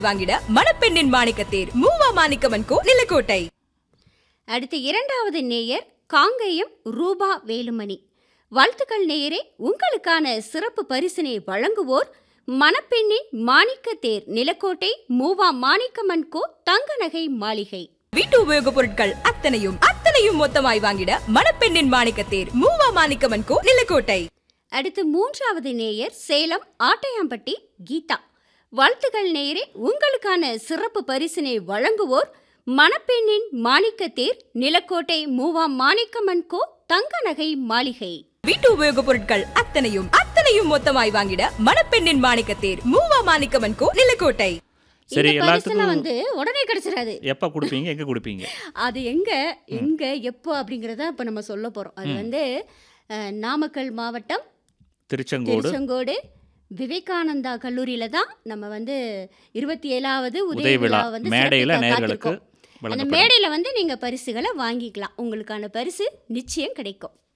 வாங்கிட மணப்பெண்ணின் மாணிக்கத்தேர் மூவா மாணிக்கமன் கோ நிலக்கோட்டை அடுத்து இரண்டாவது நேயர் காங்கேயம் ரூபா வேலுமணி வாழ்த்துக்கள் நேயரே உங்களுக்கான சிறப்பு பரிசினை வழங்குவோர் மணப்பெண்ணின் மாணிக்க தேர் நிலக்கோட்டை மூவா மாணிக்கமன் கோ தங்க நகை மாளிகை வீட்டு உபயோகப் பொருட்கள் அத்தனையும் அத்தனையும் மொத்தமாய் வாங்கிட மணப்பெண்ணின் மாணிக்கத்தேர் மூவா மாணிக்கமன் கோ நிலக்கோட்டை அடுத்து மூன்றாவது நேயர் சேலம் ஆட்டையாம்பட்டி கீதா வாழ்த்துக்கள் நேயரே உங்களுக்கான சிறப்பு பரிசினை வழங்குவோர் மணப்பெண்ணின் மாணிக்க தேர் நிலக்கோட்டை மூவா மாணிக்கமன் கோ தங்க நகை மாளிகை வீட்டு உபயோகப் பொருட்கள் அத்தனையும் அத்தனையும் மொத்தமாய் வாங்கிட மணப்பெண்ணின் மாணிக்கத்தேர் மூவா மாணிக்கமன் கோ நிலக்கோட்டை சரி இந்த பரிசுலாம் எல்லாத்துக்கும் வந்து உடனே கிடைச்சிடாது எப்போ கொடுப்பீங்க எங்கே கொடுப்பீங்க அது எங்க எங்க எப்போ அப்படிங்கறத இப்ப நம்ம சொல்ல போறோம் அது வந்து அஹ், நாமக்கல் மாவட்டம் திருச்செங்கோடு திருச்செங்கோடு விவேகானந்தா கல்லூரியில தான் நம்ம வந்து இருபத்தி ஏழாவது உதய உதய விழா விழா வந்து மேடையில் சிறப்பிக்க நேயர்களுக்கு காத்திருக்கோம். அந்த வழங்கப்படும் மேடையில வந்து நீங்க பரிசுகளை வாங்கிக்கலாம் உங்களுக்கான பரிசு நிச்சயம் கிடைக்கும்